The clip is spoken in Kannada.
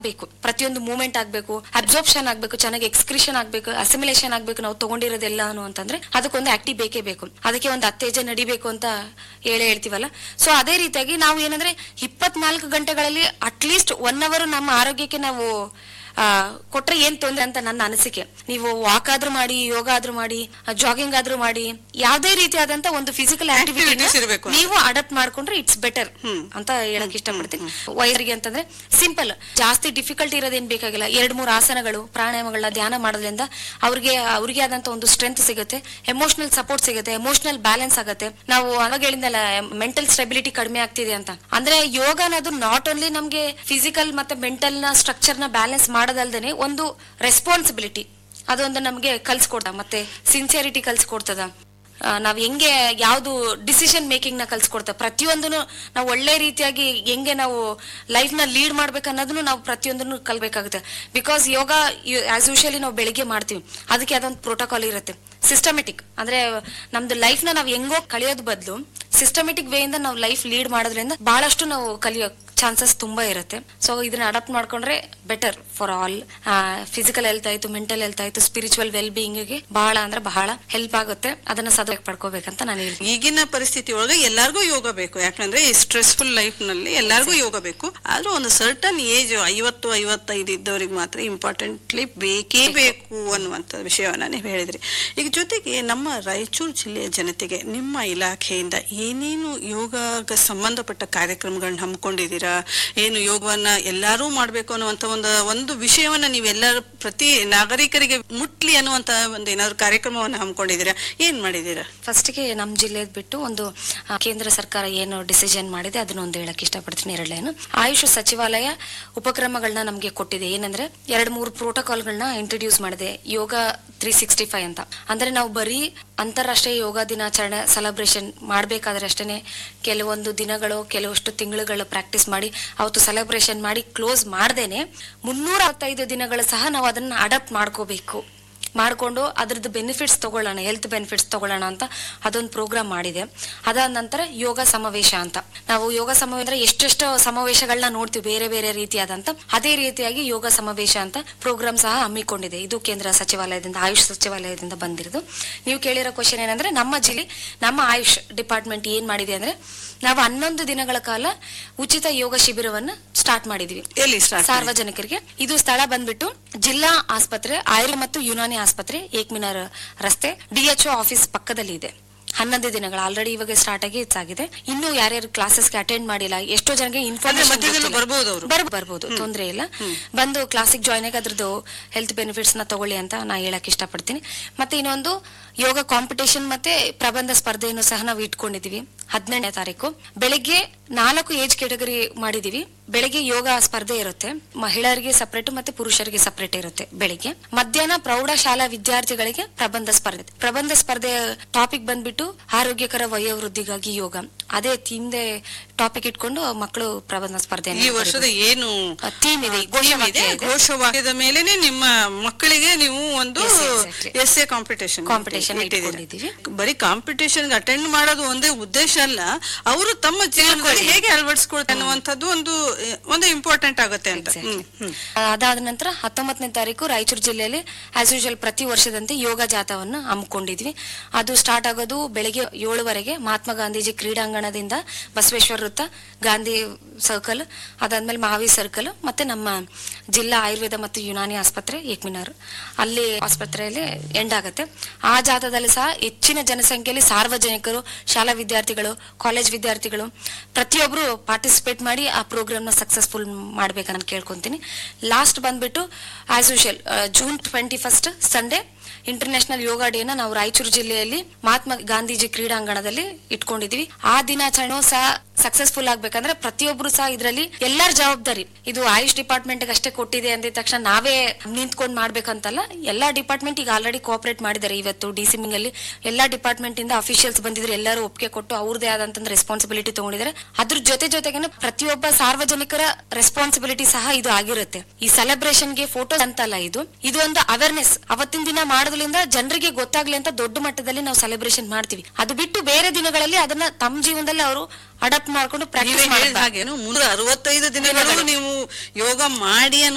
ಬೇಕು ಪ್ರತಿಯೊಂದು ಮೂವ್ಮೆಂಟ್ ಆಗ್ಬೇಕು ಅಬ್ಸಾರ್ಪ್ಷನ್ ಆಗ್ಬೇಕು ಚೆನ್ನಾಗಿ ಎಕ್ಸ್ಕ್ರಿಷನ್ ಆಗ್ಬೇಕು ಅಸಿಮಿಲೇಷನ್ ಆಗ್ಬೇಕು ನಾವು ತಗೊಂಡಿರೋದೆಲ್ಲಾನು ಅಂತಂದ್ರೆ ಅದಕ್ಕೊಂದು ಆಕ್ಟಿವ್ ಬೇಕೇ ಬೇಕು ಅದಕ್ಕೆ ಒಂದು ಹತ್ತೇಜ ನಡಿಬೇಕು ಅಂತ ಹೇಳೇ ಹೇಳ್ತೀವಲ್ಲ ಸೊ ಅದೇ ರೀತಿಯಾಗಿ ನಾವು ಏನಂದ್ರೆ ಇಪ್ಪತ್ನಾಲ್ಕು ಗಂಟೆಗಳಲ್ಲಿ ಅಟ್ಲೀಸ್ಟ್ ಒನ್ ಅವರ್ ನಮ್ಮ ಆರೋಗ್ಯಕ್ಕೆ ನಾವು ಆ, ಕೊಟ್ರೆ ಏನ್ ತೊಂದ್ರೆ ಅಂತ ನನ್ನ ಅನಿಸಿಕೆ ನೀವು ವಾಕ್ ಆದ್ರೂ ಮಾಡಿ ಯೋಗ ಆದ್ರೂ ಮಾಡಿ ಜಾಗಿಂಗ್ ಆದ್ರೂ ಮಾಡಿ ಯಾವ್ದೇ ರೀತಿಯಾದಂತ ಒಂದು ಫಿಸಿಕಲ್ Activities ಇರ್ಬೇಕು ಆಕ್ಟಿವಿಟಿ ನೀವು ಅಡಾಪ್ಟ್ ಮಾಡ್ಕೊಂಡ್ರೆ ಇಟ್ಸ್ ಬೆಟರ್ ಅಂತ ಹೇಳಕ್ ಇಷ್ಟಪಡ್ತೀನಿ ವಯಸ್ಸಿಗೆ ಅಂತಂದ್ರೆ ಸಿಂಪಲ್ ಜಾಸ್ತಿ ಡಿಫಿಕಲ್ಟಿ ಇರೋದೇನ್ ಬೇಕಾಗಿಲ್ಲ ಎರಡ್ ಮೂರು ಆಸನಗಳು ಪ್ರಾಣಾಯಾಮಗಳನ್ನ ಧ್ಯಾನ ಮಾಡೋದ್ರಿಂದ ಅವ್ರಿಗೆ ಅವ್ರಿಗೆ ಆದಂತ ಒಂದು ಸ್ಟ್ರೆಂತ್ ಸಿಗುತ್ತೆ ಎಮೋಷನಲ್ ಸಪೋರ್ಟ್ ಸಿಗುತ್ತೆ ಎಮೋಷನಲ್ ಬ್ಯಾಲೆನ್ಸ್ ಆಗುತ್ತೆ ನಾವು ಅವಾಗ ಹೇಳಿದ್ನಲ್ಲ ಮೆಂಟಲ್ ಸ್ಟೆಬಿಲಿಟಿ ಕಡಿಮೆ ಆಗ್ತಿದೆ ಅಂತ ಅಂದ್ರೆ ಯೋಗ ಅನ್ನೋದು ನಾಟ್ ಓನ್ಲಿ ನಮ್ಗೆ ಫಿಸಿಕಲ್ ಮತ್ತೆ ಮೆಂಟಲ್ ನ ಸ್ಟ್ರಕ್ಚರ್ ನ ಬ್ಯಾಲೆನ್ಸ್ ಮಾಡೋದಲ್ದೇನೆ ಒಂದು ರೆಸ್ಪಾನ್ಸಿಬಿಲಿಟಿ ಅದೊಂದು ನಮ್ಗೆ ಕಲ್ಸ್ಕೊಡ್ತ ಮತ್ತೆ ಸಿನ್ಸಿಯರಿಟಿ ಕಲ್ಸ್ಕೊಡ್ತದ ಆ, ನಾವ್ ಹೆಂಗೆ ಯಾವ್ದು ಡಿಸಿಷನ್ ಮೇಕಿಂಗ್ ನ ಕಲ್ಸ್ಕೊಡ್ತಾ ಪ್ರತಿಯೊಂದನ್ನು ನಾವು ಒಳ್ಳೆ ರೀತಿಯಾಗಿ ಹೆಂಗೆ ನಾವು ಲೈಫ್ ನ ಲೀಡ್ ಮಾಡ್ಬೇಕು ಅನ್ನೋದನ್ನು ನಾವು ಪ್ರತಿಯೊಂದನ್ನು ಕಲ್ಬೇಕಾಗುತ್ತೆ ಬಿಕಾಸ್ ಯೋಗ ಆಸ್ ಯೂಶಲಿ ನಾವು ಬೆಳಿಗ್ಗೆ ಮಾಡ್ತೀವಿ ಅದಕ್ಕೆ ಅದೊಂದು ಪ್ರೋಟೋಕಾಲ್ ಇರುತ್ತೆ ಸಿಸ್ಟಮೆಟಿಕ್ ಅಂದ್ರೆ ನಮ್ದು ಲೈಫ್ ನ ನಾವು ಹೆಂಗೋ ಕಳಿಯೋದ್ ಬದಲು ಸಿಸ್ಟಮೆಟಿಕ್ ವೇ ಇಂದ ನಾವು ಲೈಫ್ ಲೀಡ್ ಮಾಡೋದ್ರಿಂದ ಬಹಳಷ್ಟು ನಾವು ಕಲಿಯೋ ಚಾನ್ಸಸ್ ತುಂಬಾ ಇರುತ್ತೆ ಸೊ ಇದನ್ನ ಅಡಾಪ್ಟ್ ಮಾಡ್ಕೊಂಡ್ರೆ better for all physical health ಆಯ್ತು ಮೆಂಟಲ್ ಹೆಲ್ತ್ ಆಯ್ತು ಸ್ಪಿರಿಚುವಲ್ ವೆಲ್ ಬೀಯಿಂಗ್ ಗೆ ಬಹಳ ಅಂದ್ರೆ ಬಹಳ ಹೆಲ್ಪ್ ಆಗುತ್ತೆ ಅದನ್ನ ಸದವಾಗಿ ಪಡ್ಕೋಬೇಕಂತ ನಾನು ಹೇಳ್ತೀನಿ ಈಗಿನ ಪರಿಸ್ಥಿತಿ ಒಳಗೆ ಎಲ್ಲಾರ್ಗೂ ಯೋಗ ಬೇಕು ಯಾಕಂದ್ರೆ ಈ ಸ್ಟ್ರೆಸ್ಫುಲ್ ಲೈಫ್ ನಲ್ಲಿ ಎಲ್ಲಾರ್ಗೂ ಯೋಗ ಬೇಕು ಆದ್ರೂ ಒಂದು ಸರ್ಟನ್ ಏಜ್ ಐವತ್ತು ಐವತ್ತೈದು ಇದ್ದವ್ರಿಗೆ ಮಾತ್ರ ಇಂಪಾರ್ಟೆಂಟ್ಲಿ ಬೇಕೇ ಬೇಕು ಅನ್ನುವಂತ ವಿಷಯವನ್ನ ನೀವು ಹೇಳಿದ್ರಿ ಈಗ ಜೊತೆಗೆ ನಮ್ಮ ರಾಯಚೂರು ಜಿಲ್ಲೆಯ ಜನತೆಗೆ ನಿಮ್ಮ ಇಲಾಖೆಯಿಂದ ಏನೇನು ಯೋಗಕ್ಕೆ ಸಂಬಂಧಪಟ್ಟ ಕಾರ್ಯಕ್ರಮಗಳನ್ನ ಹಮ್ಮಿಕೊಂಡಿದ್ದೀರಾ ಏನು ಯೋಗವನ್ನ ಎಲ್ಲರೂ ಮಾಡ್ಬೇಕು ಅನ್ನುವಂತ ಒಂದು ಒಂದು ವಿಷಯವನ್ನ ನೀವೆಲ್ಲರೂ ಪ್ರತಿ ನಾಗರಿಕರಿಗೆ ಮುಟ್ಲಿ ಅನ್ನುವಂತ ಒಂದು ಏನಾದ್ರು ಕಾರ್ಯಕ್ರಮವನ್ನ ಹಮ್ಮಿಕೊಂಡಿದ್ದೀರಾ ಏನ್ ಮಾಡಿದ್ದೀರಾ ಫಸ್ಟ್ಗೆ ನಮ್ಮ ಜಿಲ್ಲೆದ್ ಬಿಟ್ಟು ಒಂದು ಆ, ಕೇಂದ್ರ ಸರ್ಕಾರ ಏನು ಡಿಸಿಷನ್ ಮಾಡಿದೆ ಅದನ್ನ ಒಂದು ಹೇಳಕ್ ಇಷ್ಟಪಡ್ತೀನಿ ಎರಡೇನು ಆಯುಷ್ ಸಚಿವಾಲಯ ಉಪಕ್ರಮಗಳನ್ನ ನಮ್ಗೆ ಕೊಟ್ಟಿದೆ ಏನಂದ್ರೆ ಎರಡ್ ಮೂರು ಪ್ರೋಟೋಕಾಲ್ಗಳನ್ನ ಇಂಟ್ರೊಡ್ಯೂಸ್ ಮಾಡಿದೆ ಯೋಗ ತ್ರೀ ಸಿಕ್ಸ್ಟಿ ಫೈವ್ ಅಂತ ಅಂದ್ರೆ ನಾವು ಬರೀ ಅಂತಾರಾಷ್ಟ್ರೀಯ ಯೋಗ ದಿನಾಚರಣೆ ಸೆಲೆಬ್ರೇಷನ್ ಮಾಡ್ಬೇಕಾದ್ರೆ ಅಷ್ಟೇನೆ ಕೆಲವೊಂದು ದಿನಗಳು ಕೆಲವಷ್ಟು ತಿಂಗಳುಗಳು ಪ್ರಾಕ್ಟೀಸ್ ಮಾಡಿ ಅವತ್ತು ಸೆಲೆಬ್ರೇಷನ್ ಮಾಡಿ ಕ್ಲೋಸ್ ಮಾಡ್ದೇನೆ ಮುನ್ನೂರ ಅರವತ್ತೈದು ದಿನಗಳು ಸಹ ನಾವು ಅದನ್ನ ಅಡಾಪ್ಟ್ ಮಾಡ್ಕೋಬೇಕು ಮಾಡಿಕೊಂಡು ಅದ್ರದ್ದು ಬೆನಿಫಿಟ್ಸ್ ತಗೊಳ್ಳೋಣ ಹೆಲ್ತ್ ಬೆನಿಫಿಟ್ಸ್ ತಗೊಳ್ಳೋಣ ಅಂತ ಅದೊಂದು ಪ್ರೋಗ್ರಾಮ್ ಮಾಡಿದೆ ಅದಾದ ನಂತರ ಯೋಗ ಸಮಾವೇಶ ಅಂತ ನಾವು ಯೋಗ ಸಮಾವೇಶ ಅಂದ್ರೆ ಎಷ್ಟೆಷ್ಟು ಸಮಾವೇಶಗಳನ್ನ ನೋಡ್ತೀವಿ ಬೇರೆ ಬೇರೆ ರೀತಿಯಾದಂತ ಅದೇ ರೀತಿಯಾಗಿ ಯೋಗ ಸಮಾವೇಶ ಅಂತ ಪ್ರೋಗ್ರಾಮ್ ಸಹ ಹಮ್ಮಿಕೊಂಡಿದೆ ಇದು ಕೇಂದ್ರ ಸಚಿವಾಲಯದಿಂದ ಆಯುಷ್ ಸಚಿವಾಲಯದಿಂದ ಬಂದಿರೋದು ನೀವು ಕೇಳಿರೋ ಕ್ವಶನ್ ಏನಂದ್ರೆ ನಮ್ಮ ಜಿಲ್ಲೆ ನಮ್ಮ ಆಯುಷ್ ಡಿಪಾರ್ಟ್ಮೆಂಟ್ ಏನ್ ಮಾಡಿದೆ ಅಂದ್ರೆ ನಾವು ಹನ್ನೊಂದು ದಿನಗಳ ಕಾಲ ಉಚಿತ ಯೋಗ ಶಿಬಿರವನ್ನ ಸ್ಟಾರ್ಟ್ ಮಾಡಿದೀವಿ ಎಲ್ಲಿ ಸ್ಟಾರ್ಟ್ ಸಾರ್ವಜನಿಕರಿಗೆ ಇದು ಸ್ಥಳ ಬಂದ್ಬಿಟ್ಟು ಜಿಲ್ಲಾ ಆಸ್ಪತ್ರೆ ಆಯುರ್ವೇದ ಮತ್ತು ಯುನಾನಿ ಆಸ್ಪತ್ರೆ ಏಕ್ಮಿನಾರ್ ರಸ್ತೆ ಡಿಎಚ್ಒ ಆಫೀಸ್ ಪಕ್ಕದಲ್ಲಿ ಇದೆ ಹನ್ನೊಂದು ದಿನಗಳು ಆಲ್ರೆಡಿ ಇವಾಗ ಸ್ಟಾರ್ಟ್ ಆಗಿ ಆಗಿದೆ ಇನ್ನು ಯಾರ್ಯಾರು ಕ್ಲಾಸಸ್ಗೆ ಅಟೆಂಡ್ ಮಾಡಿಲ್ಲ ಎಷ್ಟೋ ಜನಕ್ಕೆ ಅಂದ್ರೆ ಮಧ್ಯದಲ್ಲೂ ಬರ್ಬೋದು ಅವ್ರು? ಇನ್ಫಾರ್ಮೇಶನ್ ಬರ್ಬೋದು ತೊಂದ್ರೆ ಇಲ್ಲ ಬಂದು ಕ್ಲಾಸಿಗೆ ಜಾಯ್ನ್ ಆಗಿ ಅದ್ರದ್ದು ಹೆಲ್ತ್ ಬೆನಿಫಿಟ್ಸ್ ನ ತಗೊಳ್ಳಿ ಅಂತ ನಾ ಹೇಳಕ್ ಇಷ್ಟಪಡ್ತೀನಿ ಮತ್ತೆ ಇನ್ನೊಂದು ಯೋಗ ಕಾಂಪಿಟೇಷನ್ ಮತ್ತೆ ಪ್ರಬಂಧ ಸ್ಪರ್ಧೆಯನ್ನು ಸಹ ನಾವು ಇಟ್ಕೊಂಡಿದೀವಿ ಹದಿನೆಂಟನೇ ತಾರೀಕು ಬೆಳಿಗ್ಗೆ ನಾಲ್ಕು ಏಜ್ ಕೆಟಗರಿ ಮಾಡಿದೀವಿ ಬೆಳಿಗ್ಗೆ ಯೋಗ ಸ್ಪರ್ಧೆ ಇರುತ್ತೆ ಮಹಿಳೆಯರಿಗೆ ಸಪರೇಟ್ ಮತ್ತೆ ಪುರುಷರಿಗೆ ಸಪರೇಟ್ ಇರುತ್ತೆ ಬೆಳಿಗ್ಗೆ ಮಧ್ಯಾಹ್ನ ಪ್ರೌಢಶಾಲಾ ವಿದ್ಯಾರ್ಥಿಗಳಿಗೆ ಪ್ರಬಂಧ ಸ್ಪರ್ಧೆ ಪ್ರಬಂಧ ಸ್ಪರ್ಧೆ ಟಾಪಿಕ್ ಬಂದ್ಬಿಟ್ಟು ಆರೋಗ್ಯಕರ ವಯೋವೃದ್ಧಿಗಾಗಿ ಯೋಗ ಅದೇ ಥೀಮ್ದೆ ಟಾಪಿಕ್ ಇಟ್ಕೊಂಡು ಮಕ್ಕಳು ಪ್ರಬಂಧ ಸ್ಪರ್ಧೆ ಈ ವರ್ಷದ ಏನು ಥೀಮ್ ಇದೆ ಥೀಮ್ ಇದೆ ಘೋಷವಾಕ್ಯ ಇದೆ. ಘೋಷವಾಕ್ಯದ ಮೇಲೆನೆ ನಿಮ್ಮ ಮಕ್ಕಳಿಗೆ ನೀವು ಒಂದು Yes, exactly. Yes a competition Competition ಇಟ್ಕೊಂಡಿದ್ದೀವಿ. ಬರೀ ಕಾಂಪಿಟೇಷನ್ ಅಟೆಂಡ್ ಮಾಡೋದು ಒಂದೇ ಉದ್ದೇಶ ಅಲ್ಲ ಅವರು ತಮ್ಮ ಜೀವನದಲ್ಲಿ ಹೇಗೆ ಅಳವಡಿಸ್ಕೊಳ್ತಾರೆ ಅನ್ನುವಂಥದ್ದು ಒಂದು ಒಂದು ಇಂಪಾರ್ಟೆಂಟ್ ಆಗುತ್ತೆ ಅಂತ ಹ್ಮ್, ಹ್ಮ್. ಅದಾದ ನಂತರ ಹತ್ತೊಂಬತ್ತನೇ ತಾರೀಕು ರಾಯಚೂರು ಜಿಲ್ಲೆಯಲ್ಲಿ ಆಸ್ ಯೂಶುವಲ್ ಪ್ರತಿ ವರ್ಷದಂತೆ ಯೋಗ ಜಾಥವನ್ನು ಹಮ್ಮಿಕೊಂಡಿದ್ವಿ ಅದು ಸ್ಟಾರ್ಟ್ ಆಗೋದು ಬೆಳಗ್ಗೆ ಏಳುವರೆಗೆ ಮಹಾತ್ಮ ಗಾಂಧೀಜಿ ಕ್ರೀಡಾಂಗಣದಿಂದ ಬಸವೇಶ್ವರ ವೃತ್ತ ಗಾಂಧಿ ಸರ್ಕಲ್ ಅದಾದ್ಮೇಲೆ ಮಹಾವೀರ್ ಸರ್ಕಲ್ ಮತ್ತೆ ನಮ್ಮ ಜಿಲ್ಲಾ ಆಯುರ್ವೇದ ಮತ್ತು ಯುನಾನಿ ಆಸ್ಪತ್ರೆ ಏಕ್ಮಿನಾರ್ ಅಲ್ಲಿ ಆಸ್ಪತ್ರೆಯಲ್ಲಿ ಎಂಡ್ ಆಗುತ್ತೆ ಆ ಜಾಥಾದಲ್ಲಿ ಸಹ ಹೆಚ್ಚಿನ ಜನಸಂಖ್ಯೆಯಲ್ಲಿ ಸಾರ್ವಜನಿಕರು ಶಾಲಾ ವಿದ್ಯಾರ್ಥಿಗಳು ಕಾಲೇಜ್ ವಿದ್ಯಾರ್ಥಿಗಳು ಪ್ರತಿಯೊಬ್ರು ಪಾರ್ಟಿಸಿಪೇಟ್ ಮಾಡಿ ಆ ಪ್ರೋಗ್ರಾಮ್ ನ ಸಕ್ಸಸ್ಫುಲ್ ಮಾಡ್ಬೇಕಂತ ಕೇಳ್ಕೊಂತೀನಿ ಲಾಸ್ಟ್ ಬಂದ್ಬಿಟ್ಟು as usual June twenty first Sunday international yoga ಡೇನ ನಾವು ರಾಯಚೂರು ಜಿಲ್ಲೆಯಲ್ಲಿ ಮಹಾತ್ಮ ಗಾಂಧೀಜಿ ಕ್ರೀಡಾಂಗಣದಲ್ಲಿ ಇಟ್ಕೊಂಡಿದೀವಿ ಆ ದಿನಾಚರಣೆ ಸಹ ಸಕ್ಸಸ್ಫುಲ್ ಆಗ್ಬೇಕಂದ್ರೆ ಪ್ರತಿಯೊಬ್ರು ಸಹ ಇದರಲ್ಲಿ ಎಲ್ಲರ ಜವಾಬ್ದಾರಿ ಇದು ಆಯುಷ್ ಡಿಪಾರ್ಟ್ಮೆಂಟ್ ಅಷ್ಟೇ ಕೊಟ್ಟಿದೆ ಅಂದಿದ ತಕ್ಷಣ ನಾವೇ ನಿಂತ್ಕೊಂಡ್ ಮಾಡ್ಬೇಕಂತಲ್ಲ ಎಲ್ಲಾ ಡಿಪಾರ್ಟ್ಮೆಂಟ್ ಈಗ ಆಲ್ರೆಡಿ ಕೋಆಪರೇಟ್ ಮಾಡಿದ್ದಾರೆ ಇವತ್ತು ಡಿ ಸಿ ಅಲ್ಲಿ ಎಲ್ಲಾ ಡಿಪಾರ್ಟ್ಮೆಂಟ್ ಇಂದ ಅಫಿಷಿಯಲ್ಸ್ ಬಂದಿದ್ರು ಎಲ್ಲರೂ ಒಪ್ಪಿಗೆ ಕೊಟ್ಟು ಅವ್ರದೇ ಆದಂತ ರೆಸ್ಪಾನ್ಸಿಬಿಲಿಟಿ ತಗೊಂಡಿದ್ದಾರೆ ಅದ್ರ ಜೊತೆ ಜೊತೆಗೆ ಪ್ರತಿಯೊಬ್ಬ ಸಾರ್ವಜನಿಕರ ರೆಸ್ಪಾನ್ಸಿಬಿಲಿಟಿ ಸಹ ಇದು ಆಗಿರುತ್ತೆ ಈ ಸೆಲೆಬ್ರೇಷನ್ ಗೆ ಫೋಟೋ ಅಂತಲ್ಲ ಇದು ಇದು ಒಂದು ಅವೇರ್ನೆಸ್ ಅವತ್ತಿನ ದಿನ ಮಾಡೋದ್ರಿಂದ ಜನರಿಗೆ ಗೊತ್ತಾಗ್ಲಿ ಅಂತ ದೊಡ್ಡ ಮಟ್ಟದಲ್ಲಿ ನಾವು ಸೆಲೆಬ್ರೇಷನ್ ಮಾಡ್ತೀವಿ ಅದು ಬಿಟ್ಟು ಬೇರೆ ದಿನಗಳಲ್ಲಿ ಅದನ್ನ ತಮ್ಮ ಜೀವನದಲ್ಲಿ ಅವರು ಅಡಾಪ್ಟ್ ಮಾಡ್ಕೊಂಡು ನೀವೇ ಪ್ರಾಕ್ಟೀಸ್ ಹೇಳಿದ ಹಾಗೇನು ಮುನ್ನೂರ ಅರವತ್ತೈದು ದಿನಗಳು ನೀವು ಯೋಗ ಮಾಡಿ ಅನ್ನೋ